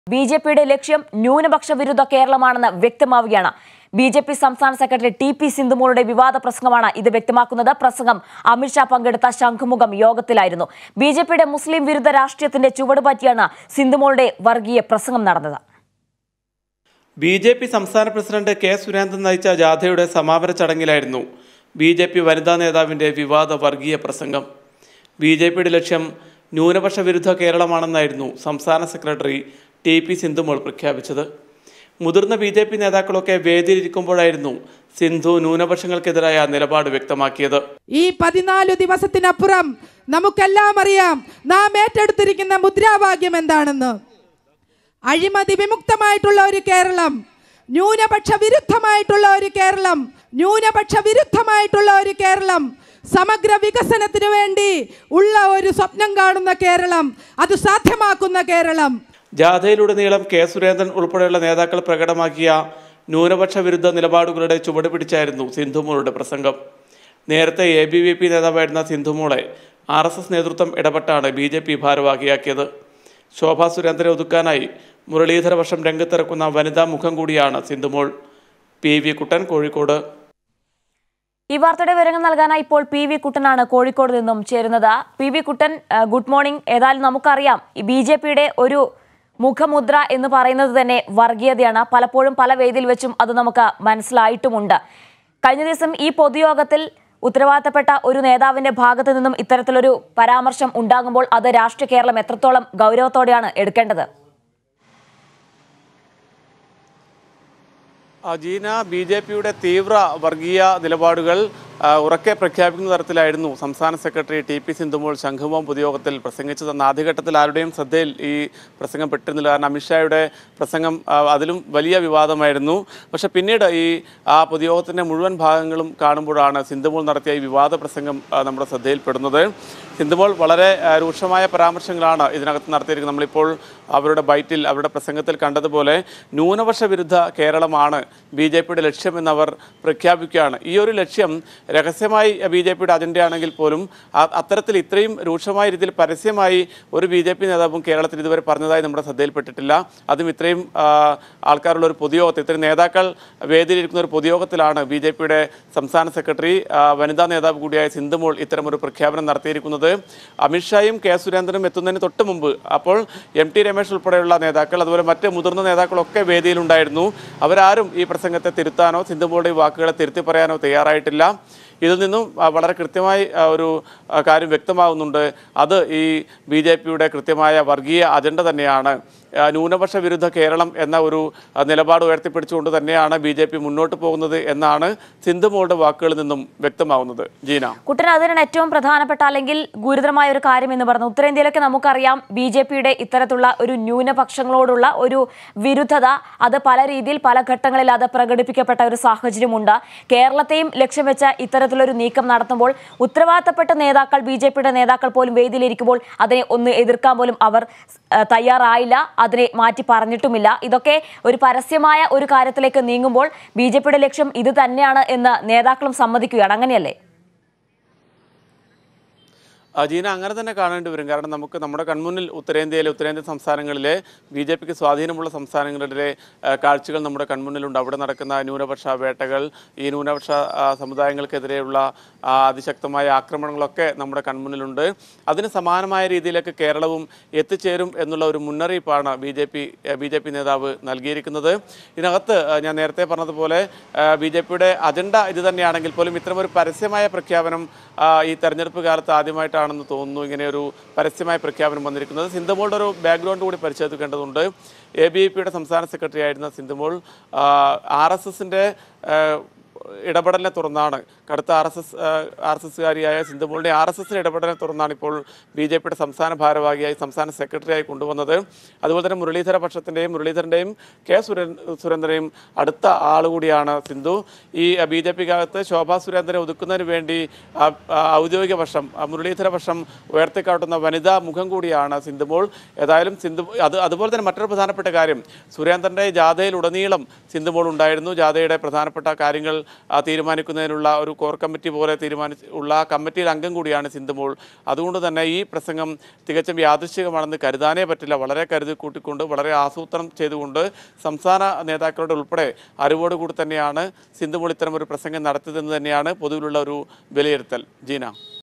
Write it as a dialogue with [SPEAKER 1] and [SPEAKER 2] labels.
[SPEAKER 1] B J പിയുടെ ലക്ഷ്യം ന്യൂനപക്ഷ വിരുദ്ധ കേരളമാണെന്ന് വ്യക്തമാവുകയാണ് ബി ജെ പി സംസ്ഥാന സെക്രട്ടറി ടി പി സിന്ധുമോളുടെ വിവാദ പ്രസംഗമാണ് ഇത് വ്യക്തമാക്കുന്നത് പ്രസംഗം അമിത്ഷാ പങ്കെടുത്ത ശംഖുമുഖം യോഗത്തിലായിരുന്നു ബി ജെ പിയുടെ മുസ്ലിം വിരുദ്ധ രാഷ്ട്രീയത്തിന്റെ ചുവട് പറ്റിയാണ് സിന്ധുമോളുടെ വർഗീയ പ്രസംഗം നടന്നത്
[SPEAKER 2] ബി ജെ പി സംസ്ഥാന പ്രസിഡന്റ് കെ സുരേന്ദ്രൻ നയിച്ച ജാഥയുടെ സമാപന ചടങ്ങിലായിരുന്നു ബി ജെ പി വനിതാ നേതാവിൻ്റെ വിവാദ വർഗീയ പ്രസംഗം ബി ജെ പിയുടെ ലക്ഷ്യം ന്യൂനപക്ഷ വിരുദ്ധ കേരളമാണെന്നായിരുന്നു സംസ്ഥാന സെക്രട്ടറി ടി പി സിന്ധുമോൾ പ്രഖ്യാപിച്ചത് മുതിർന്ന ബി ജെ പി നേതാക്കളൊക്കെ വേദിയിലിരിക്കുമ്പോഴായിരുന്നു സിന്ധു ന്യൂനപക്ഷങ്ങൾക്കെതിരായ നിലപാട് വ്യക്തമാക്കിയത്
[SPEAKER 3] ഈ പതിനാലു ദിവസത്തിനപ്പുറം നമുക്കെല്ലാം അറിയാം നാം ഏറ്റെടുത്തിരിക്കുന്ന മുദ്രാവാക്യം എന്താണെന്ന് അഴിമതി വിമുക്തമായിട്ടുള്ള ഒരു കേരളം ന്യൂനപക്ഷ വിരുദ്ധമായിട്ടുള്ള ഒരു കേരളം ന്യൂനപക്ഷ വിരുദ്ധമായിട്ടുള്ള ഒരു കേരളം സമഗ്ര വികസനത്തിനു വേണ്ടി ഉള്ള ഒരു സ്വപ്നം കാണുന്ന കേരളം അത് സാധ്യമാക്കുന്ന കേരളം
[SPEAKER 2] ജാഥയിലുടനീളം കെ സുരേന്ദ്രൻ ഉൾപ്പെടെയുള്ള നേതാക്കൾ പ്രകടമാക്കിയ ന്യൂനപക്ഷ വിരുദ്ധ നിലപാടുകളുടെ ചുവട് പിടിച്ചായിരുന്നു സിന്ധുമോളുടെ പ്രസംഗം നേരത്തെ എ ബി വി പി നേതാവായിരുന്ന സിന്ധുമോളെ ആർ എസ് എസ് നേതൃത്വം ഇടപെട്ടാണ് ബി ജെ പി ഭാരവാഹിയാക്കിയത് ശോഭാ സുരേന്ദ്രനെ ഒതുക്കാനായി മുരളീധര വർഷം രംഗത്തിറക്കുന്ന വനിതാ മുഖം കൂടിയാണ് സിന്ധുമോൾ പി വി കുട്ടൻ കോഴിക്കോട്
[SPEAKER 1] ഈ വാർത്തയുടെ വിവരങ്ങൾ നൽകാനായി ഇപ്പോൾ പി വി കുട്ടനാണ് കോഴിക്കോട് നിന്നും ചേരുന്നത് പി വി കുട്ടൻ ആ, ഗുഡ് മോർണിംഗ് ഏതായാലും നമുക്കറിയാം ബി ജെ പിയുടെ ഒരു മുഖമുദ്ര എന്ന് പറയുന്നത് തന്നെ വർഗീയതയാണ് പലപ്പോഴും പല വേദിയിൽ വെച്ചും അത് നമുക്ക് മനസ്സിലായിട്ടുമുണ്ട് കഴിഞ്ഞ ദിവസം ഈ പൊതുയോഗത്തിൽ ഉത്തരവാദിത്തപ്പെട്ട ഒരു നേതാവിന്റെ ഭാഗത്ത് നിന്നും ഇത്തരത്തിലൊരു പരാമർശം ഉണ്ടാകുമ്പോൾ അത് രാഷ്ട്രീയ കേരളം എത്രത്തോളം ഗൗരവത്തോടെയാണ് എടുക്കേണ്ടത്
[SPEAKER 2] ആ, ജീന ബി ജെ പിയുടെ തീവ്ര വർഗീയ നിലപാടുകൾ ആ, ഉറക്കെ പ്രഖ്യാപിക്കുന്ന തരത്തിലായിരുന്നു സംസ്ഥാന സെക്രട്ടറി ടി പി സിന്ധുമോൾ ശംഖുമോം പൊതുയോഗത്തിൽ പ്രസംഗിച്ചതെന്ന് ആദ്യഘട്ടത്തിൽ ആരുടെയും ശ്രദ്ധയിൽ ഈ പ്രസംഗം പെട്ടിരുന്നില്ല കാരണം അമിത്ഷായുടെ പ്രസംഗം ആ, അതിലും വലിയ വിവാദമായിരുന്നു പക്ഷെ പിന്നീട് ഈ ആ പൊതുയോഗത്തിൻ്റെ മുഴുവൻ ഭാഗങ്ങളും കാണുമ്പോഴാണ് സിന്ധുമോൾ നടത്തിയ ഈ വിവാദ പ്രസംഗം ആ, നമ്മുടെ ശ്രദ്ധയിൽപ്പെടുന്നത് സിന്ധുമോൾ വളരെ ആ, രൂക്ഷമായ പരാമർശങ്ങളാണ് ഇതിനകത്ത് നടത്തിയിരിക്കുന്നത് നമ്മളിപ്പോൾ അവരുടെ ബൈറ്റിൽ അവരുടെ പ്രസംഗത്തിൽ കണ്ടതുപോലെ ന്യൂനപക്ഷ വിരുദ്ധ കേരളമാണ് ബി ജെ പിയുടെ ലക്ഷ്യമെന്നവർ പ്രഖ്യാപിക്കുകയാണ് ഈ ഒരു ലക്ഷ്യം രഹസ്യമായി ബി ജെ പിയുടെ അജണ്ടയാണെങ്കിൽ പോലും ആ- അത്തരത്തിൽ ഇത്രയും രൂക്ഷമായ രീതിയിൽ പരസ്യമായി ഒരു ബി ജെ പി നേതാവും കേരളത്തിൽ ഇതുവരെ പറഞ്ഞതായി നമ്മുടെ ശ്രദ്ധയിൽപ്പെട്ടിട്ടില്ല അതും ഇത്രയും ആ, ആൾക്കാരുള്ള ഒരു പൊതുയോഗത്തിൽ ഇത്രയും നേതാക്കൾ വേദിയിലിരിക്കുന്ന ഒരു പൊതുയോഗത്തിലാണ് ബി ജെ പിയുടെ സംസ്ഥാന സെക്രട്ടറി ആ, വനിതാ നേതാവ് കൂടിയായ സിന്ധുമോൾ ഇത്തരമൊരു പ്രഖ്യാപനം നടത്തിയിരിക്കുന്നത് അമിത്ഷായും കെ സുരേന്ദ്രനും എത്തുന്നതിന് തൊട്ട് മുമ്പ് അപ്പോൾ എം ടി രമേശ് ഉൾപ്പെടെയുള്ള നേതാക്കൾ അതുപോലെ മറ്റ് മുതിർന്ന നേതാക്കളൊക്കെ വേദിയിലുണ്ടായിരുന്നു അവരാരും ഈ പ്രസംഗത്തെ തിരുത്താനോ സിന്ധുമോളുടെ ഈ വാക്കുകളെ തിരുത്തി പറയാനോ തയ്യാറായിട്ടില്ല ഇതിൽ നിന്നും ആ, വളരെ കൃത്യമായി ആ, ഒരു ആ, കാര്യം വ്യക്തമാകുന്നുണ്ട് അത് ഈ ബി ജെ പിയുടെ കൃത്യമായ വർഗീയ അജണ്ട തന്നെയാണ് ആ, ന്യൂനപക്ഷ വിരുദ്ധ കേരളം എന്ന ഒരു ആ, നിലപാട് ഉയർത്തിപ്പിടിച്ചുകൊണ്ട് തന്നെയാണ് ബി ജെ പി മുന്നോട്ട് പോകുന്നത് എന്നാണ് സിന്ധുമോളുടെ വാക്കുകളിൽ നിന്നും വ്യക്തമാവുന്നത് ജീന
[SPEAKER 1] കുട്ടൻ അതിനാണ് ഏറ്റവും പ്രധാനപ്പെട്ട അല്ലെങ്കിൽ ഗുരുതരമായ ഒരു കാര്യം എന്ന് പറയുന്നത് ഉത്തരേന്ത്യയിലൊക്കെ നമുക്കറിയാം ബി ജെ പിയുടെ ഇത്തരത്തിലുള്ള ഒരു ന്യൂനപക്ഷങ്ങളോടുള്ള ഒരു വിരുദ്ധത അത് പല രീതിയിൽ പല ഘട്ടങ്ങളിൽ അത് പ്രകടിപ്പിക്കപ്പെട്ട ഒരു സാഹചര്യമുണ്ട് കേരളത്തെയും ലക്ഷ്യം വെച്ച ഇത്തരത്തിലൊരു നീക്കം നടത്തുമ്പോൾ ഉത്തരവാദിത്തപ്പെട്ട നേതാക്കൾ ബി ജെ പിയുടെ നേതാക്കൾ പോലും വേദിയിലിരിക്കുമ്പോൾ അതിനെ ഒന്ന് എതിർക്കാൻ പോലും അവർ ആ, തയ്യാറായില്ല അതിനെ മാറ്റി പറഞ്ഞിട്ടുമില്ല ഇതൊക്കെ ഒരു പരസ്യമായ ഒരു കാര്യത്തിലേക്ക് നീങ്ങുമ്പോൾ ബി ജെ പിയുടെ ലക്ഷ്യം ഇത് തന്നെയാണ് എന്ന് നേതാക്കളും സമ്മതിക്കുകയാണ് അങ്ങനെയല്ലേ
[SPEAKER 2] അജീന അങ്ങനെ തന്നെ കാണേണ്ടി വരും കാരണം നമുക്ക് നമ്മുടെ കൺമുന്നിൽ ഉത്തരേന്ത്യയിലെ ഉത്തരേന്ത്യൻ സംസ്ഥാനങ്ങളിലെ ബി ജെ പിക്ക് സ്വാധീനമുള്ള സംസ്ഥാനങ്ങളിലെ ആ, കാഴ്ചകൾ നമ്മുടെ കൺമുന്നിലുണ്ട് അവിടെ നടക്കുന്ന ന്യൂനപക്ഷ വേട്ടകൾ ഈ ന്യൂനപക്ഷ ആ, സമുദായങ്ങൾക്കെതിരെയുള്ള ആ, അതിശക്തമായ ആക്രമണങ്ങളൊക്കെ നമ്മുടെ കൺമുന്നിലുണ്ട് അതിന് സമാനമായ രീതിയിലേക്ക് കേരളവും എത്തിച്ചേരും എന്നുള്ള ഒരു മുന്നറിയിപ്പാണ് B J P B J P നേതാവ് നൽകിയിരിക്കുന്നത് ഇതിനകത്ത് ആ, ഞാൻ നേരത്തെ പറഞ്ഞതുപോലെ ബി ജെ പിയുടെ അജണ്ട ഇത് തന്നെയാണെങ്കിൽ പോലും ഇത്തരമൊരു പരസ്യമായ പ്രഖ്യാപനം ആ, ഈ തെരഞ്ഞെടുപ്പ് കാലത്ത് ആദ്യമായിട്ടാണെന്ന് തോന്നുന്നു ഇങ്ങനെ ഒരു പരസ്യമായ പ്രഖ്യാപനം വന്നിരിക്കുന്നത് സിന്ധുമോളുടെ ഒരു ബാക്ക്ഗ്രൗണ്ട് കൂടി പരിശോധിക്കേണ്ടതുണ്ട് എ ബി പിയുടെ സംസ്ഥാന സെക്രട്ടറി ആയിരുന്ന സിന്ധുമോൾ ആർ എസ് എസിൻ്റെ ഇടപെടലിനെ തുടർന്നാണ് കടുത്ത R S S R S എസ്കാരിയായ സിന്ധുമോളിനെ ആർ എസ് എസിന് ഇടപെടലിനെ തുടർന്നാണ് ഇപ്പോൾ ബി ജെ പിയുടെ സംസ്ഥാന ഭാരവാഹിയായി സംസ്ഥാന സെക്രട്ടറിയായി കൊണ്ടുവന്നത് അതുപോലെ തന്നെ മുരളീധര പക്ഷത്തിൻ്റെയും മുരളീധരൻ്റെയും കെ സുരേ സുരേന്ദ്രനെയും അടുത്ത ആളുകൂടിയാണ് സിന്ധു ഈ ബി ജെ പിക്കകത്ത് ശോഭാ സുരേന്ദ്രനെ ഒതുക്കുന്നതിന് വേണ്ടി ആ, ആ, ഔദ്യോഗിക പക്ഷം ആ, മുരളീധര പക്ഷം ഉയർത്തിക്കാട്ടുന്ന വനിതാ മുഖം കൂടിയാണ് സിന്ധുമോൾ ഏതായാലും സിന്ധു അത് അതുപോലെ തന്നെ മറ്റൊരു പ്രധാനപ്പെട്ട കാര്യം സുരേന്ദ്രൻ്റെ ജാഥയിലുടനീളം സിന്ധുമോൾ ഉണ്ടായിരുന്നു ജാഥയുടെ പ്രധാനപ്പെട്ട കാര്യങ്ങൾ ആ, തീരുമാനിക്കുന്നതിനുള്ള ഒരു കോർ കമ്മിറ്റി പോലെ തീരുമാനിച്ച് ഉള്ള ആ കമ്മിറ്റിയിൽ അംഗം കൂടിയാണ് സിന്ധുമോൾ അതുകൊണ്ട് തന്നെ ഈ പ്രസംഗം തികച്ചും യാദൃശ്ചികമാണെന്ന് കരുതാനേ പറ്റില്ല വളരെ കരുതി കൂട്ടിക്കൊണ്ട് വളരെ ആസൂത്രണം ചെയ്തുകൊണ്ട് സംസ്ഥാന നേതാക്കളുടെ ഉൾപ്പെടെ അറിവോടുകൂടി തന്നെയാണ് സിന്ധുമോൾ ഇത്തരം ഒരു പ്രസംഗം നടത്തിയതെന്ന് തന്നെയാണ് പൊതുവിലുള്ള ഒരു വിലയിരുത്തൽ ജീന